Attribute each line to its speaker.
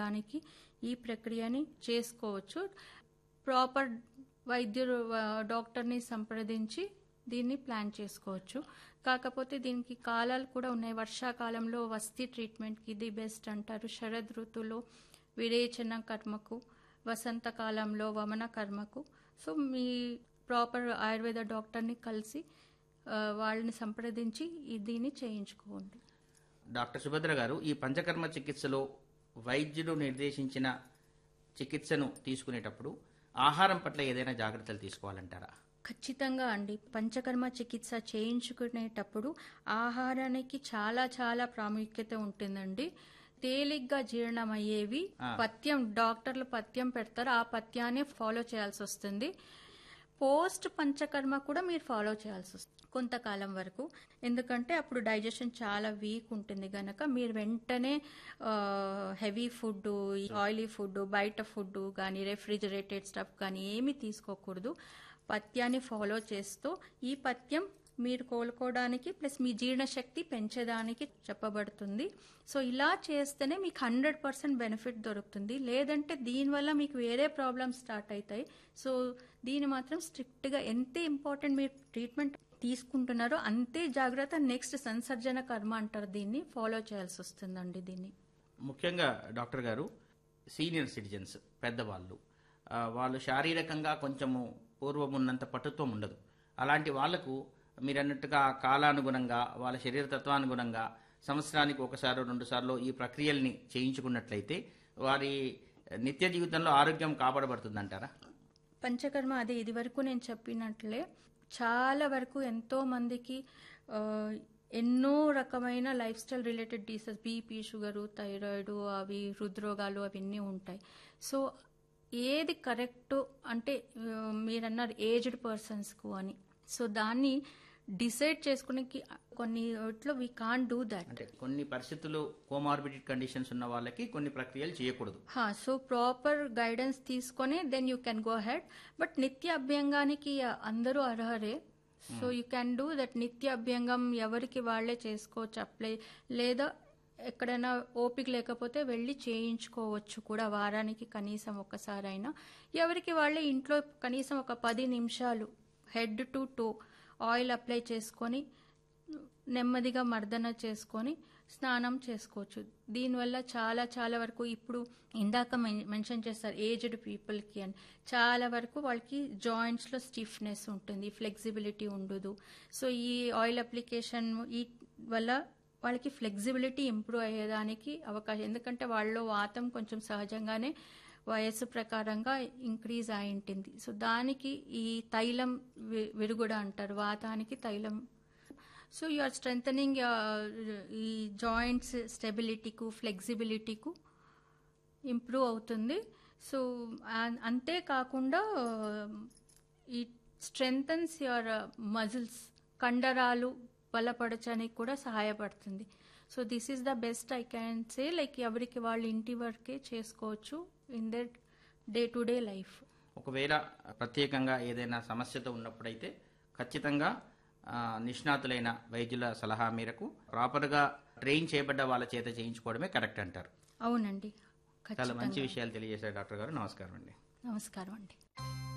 Speaker 1: తగ్గించుకోవడానికి ఈ ప్రక్రియని చేసుకోవచ్చు ప్రాపర్ వైద్యుడు ఆ, డాక్టర్ని సంప్రదించి దీన్ని ప్లాన్ చేసుకోవచ్చు కాకపోతే దీనికి కాలాలు కూడా ఉన్నాయి వర్షాకాలంలో వస్తీ ట్రీట్మెంట్కి ఇది బెస్ట్ అంటారు శరద్ ఋతువులో విరేచన కర్మకు వసంతకాలంలో వమన కర్మకు సో మీ ప్రాపర్ ఆయుర్వేద డాక్టర్ని కలిసి ఆ, వాళ్ళని సంప్రదించి ఈ- దీన్ని చేయించుకోండి
Speaker 2: డాక్టర్ సుభద్ర గారు ఈ పంచకర్మ చికిత్సలో వైద్యుడు నిర్దేశించిన చికిత్సను తీసుకునేటప్పుడు ఆహారం పట్ల ఏదైనా జాగ్రత్తలు తీసుకోవాలంటారా
Speaker 1: ఖచ్చితంగా అండి పంచకర్మ చికిత్స చేయించుకునేటప్పుడు ఆహారానికి చాలా చాలా ప్రాముఖ్యత ఉంటుందండి తేలిగ్గా జీర్ణమయ్యేవి పథ్యం డాక్టర్లు పథ్యం పెడతారు ఆ పథ్యాన్ని ఫాలో చేయాల్సి వస్తుంది పోస్ట్ పంచకర్మ కూడా మీరు ఫాలో చేయాల్సి వస్తుంది కొంతకాలం వరకు ఎందుకంటే అప్పుడు డైజెషన్ చాలా వీక్ ఉంటుంది గనక మీరు వెంటనే హెవీ ఫుడ్ ఆయిలీ ఫుడ్ బయట ఫుడ్ కానీ రెఫ్రిజిరేటెడ్ స్టఫ్ కానీ ఏమీ తీసుకోకూడదు పథ్యాన్ని ఫాలో చేస్తూ ఈ పథ్యం మీరు కోలుకోవడానికి ప్లస్ మీ జీర్ణశక్తి పెంచేదానికి చెప్పబడుతుంది సో ఇలా చేస్తేనే మీకు హండ్రెడ్ పర్సెంట్ బెనిఫిట్ దొరుకుతుంది లేదంటే దీనివల్ల మీకు వేరే ప్రాబ్లమ్స్ స్టార్ట్ అవుతాయి సో దీని మాత్రం స్ట్రిక్ట్గా ఎంత ఇంపార్టెంట్ మీరు ట్రీట్మెంట్ తీసుకుంటున్నారో అంతే జాగ్రత్త నెక్స్ట్ సంసర్జన కర్మ అంటారు దీన్ని ఫాలో చేయాల్సి వస్తుందండి దీన్ని
Speaker 2: ముఖ్యంగా డాక్టర్ గారు సీనియర్ సిటిజన్స్ పెద్దవాళ్ళు ఆ, వాళ్ళు శారీరకంగా కొంచెము పూర్వం ఉన్నంత పటుత్వం ఉండదు అలాంటి వాళ్లకు మీరు అన్నట్టుగా కాలానుగుణంగా వాళ్ళ శరీర తత్వానుగుణంగా సంవత్సరానికి ఒకసారి రెండు సార్లు ఈ ప్రక్రియల్ని చేయించుకున్నట్లయితే వారి నిత్య జీవితంలో ఆరోగ్యం కాపాడబడుతుందంటారా
Speaker 1: పంచకర్మ అదే ఇది వరకు నేను చెప్పినట్లే చాలా వరకు ఎంతో మందికి ఆ, ఎన్నో రకమైన lifestyle related disease BP sugar thyroid అవి హృద్రోగాలు అవన్నీ ఉంటాయి సో ఏది కరెక్ట్ అంటే ఆ, మీరన్నారు ఏజ్డ్ పర్సన్స్కు అని సో దాన్ని డిసైడ్ చేసుకునేకి కొన్ని వాటిలో వీ కాన్ డూ దాట్
Speaker 2: అంటే కొన్ని పరిస్థితులు కోమార్బిడిడ్ కండిషన్స్ ఉన్న వాళ్ళకి కొన్ని ప్రక్రియలు చేయకూడదు
Speaker 1: హా సో ప్రాపర్ గైడెన్స్ తీసుకొని then you can go head but నిత్య అభ్యంగానికి అందరూ అర్హరే so you can do that నిత్య అభ్యంగం ఎవరికి వాళ్ళే చేసుకోవచ్చు అప్లై లేదా ఎక్కడైనా ఓపిక లేకపోతే వెళ్ళి చేయించుకోవచ్చు కూడా వారానికి కనీసం ఒక్కసారైనా ఎవరికి వాళ్ళే ఇంట్లో కనీసం ఒక పది నిమిషాలు head to toe oil apply చేసుకొని నెమ్మదిగా మర్దన చేసుకొని స్నానం చేసుకోవచ్చు దీనివల్ల చాలా చాలా వరకు ఇప్పుడు ఇందాక మెన్- మెన్షన్ చేస్తారు ఏజ్డ్ పీపుల్కి అని చాలా వరకు వాళ్ళకి జాయింట్స్లో స్టిఫ్నెస్ ఉంటుంది ఫ్లెక్సిబిలిటీ ఉండదు సో ఈ ఆయిల్ అప్లికేషన్ ఈ వల్ల వాళ్ళకి ఫ్లెక్సిబిలిటీ ఇంప్రూవ్ అయ్యేదానికి అవకాశం ఎందుకంటే వాళ్ళలో వాతం కొంచెం సహజంగానే వయస్సు ప్రకారంగా ఇంక్రీజ్ అయి ఉంటుంది సో దానికి ఈ తైలం వి- విరుగుడ అంటారు వాతానికి తైలం సో యు ఆర్ స్ట్రెంథనింగ్ ఈ జాయింట్స్ స్టెబిలిటీకు ఫ్లెక్సిబిలిటీకు ఇంప్రూవ్ అవుతుంది సో ఆ- అంతేకాకుండా ఈ స్ట్రెంథన్స్ యువర్ మజిల్స్ కండరాలు బలపరచడానికి కూడా సహాయపడుతుంది so this is the best I can say like ఎవరికి వాళ్ళు ఇంటి వరకే చేసుకోవచ్చు in that day to day life
Speaker 2: ఒకవేళ ప్రత్యేకంగా ఏదైనా సమస్యతో ఉన్నప్పుడైతే ఖచ్చితంగా ఆ, నిష్ణాతులైన వైద్యుల సలహా మేరకు ప్రాపర్గా ట్రైన్ చేయబడ్డ వాళ్ళ చేత చేయించుకోవడమే కరెక్ట్ అంటారు
Speaker 1: అవునండి
Speaker 2: చాలా
Speaker 1: ఖచ్చితంగా
Speaker 2: మంచి విషయాలు తెలియజేశారు డాక్టర్ గారు నమస్కారం అండి
Speaker 1: నమస్కారం అండి